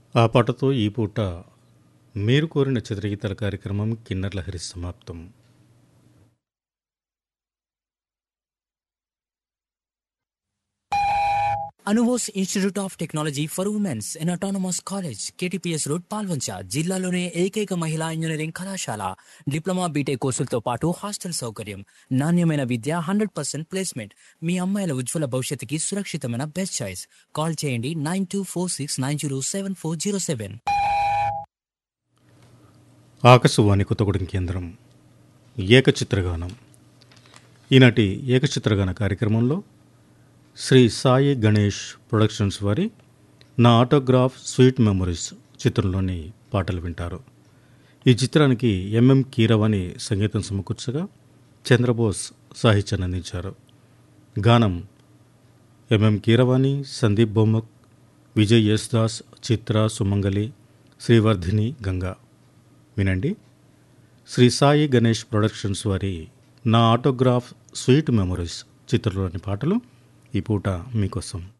ఆ పాటతో ఈ పూట మీరు కోరిన చిత్రగీతాల కార్యక్రమం కిన్నర్ లహరి సమాప్తం Anubose institute of technology for women's in autonomous college KTPS road Palvancha జిల్లాలోనే ఏకైక మహిళా ఇంజనీరింగ్ కళాశాల డిప్లొమా బీటెక్ కోర్సులతో పాటు హాస్టల్ సౌకర్యం నాణ్యమైన విద్య హండ్రెడ్ పర్సెంట్ ప్లేస్మెంట్ మీ అమ్మాయిల ఉజ్వల భవిష్యత్తుకి సురక్షితమైన బెస్ట్ చాయిస్ కాల్ చేయండి nine two four six nine zero seven four zero seven Akashvani Kothagudem కేంద్రం ఏకచిత్రగానం ఈనాటి ఏకచిత్రగాన కార్యక్రమంలో శ్రీ సాయి గణేష్ ప్రొడక్షన్స్ వారి నా ఆటోగ్రాఫ్ స్వీట్ మెమొరీస్ చిత్రంలోని పాటలు వింటారు ఈ చిత్రానికి ఎంఎం కీరవాణి సంగీతం సమకూర్చగా చంద్రబోస్ సాహిత్యాన్ని అందించారు గానం ఎంఎం కీరవాణి సందీప్ బొమ్మక్ విజయ్ యేసుదాస్ చిత్ర సుమంగలి శ్రీవర్ధిని గంగా వినండి శ్రీ సాయి గణేష్ ప్రొడక్షన్స్ వారి నా ఆటోగ్రాఫ్ స్వీట్ మెమొరీస్ చిత్రంలోని పాటలు ఈ పూట మీకోసం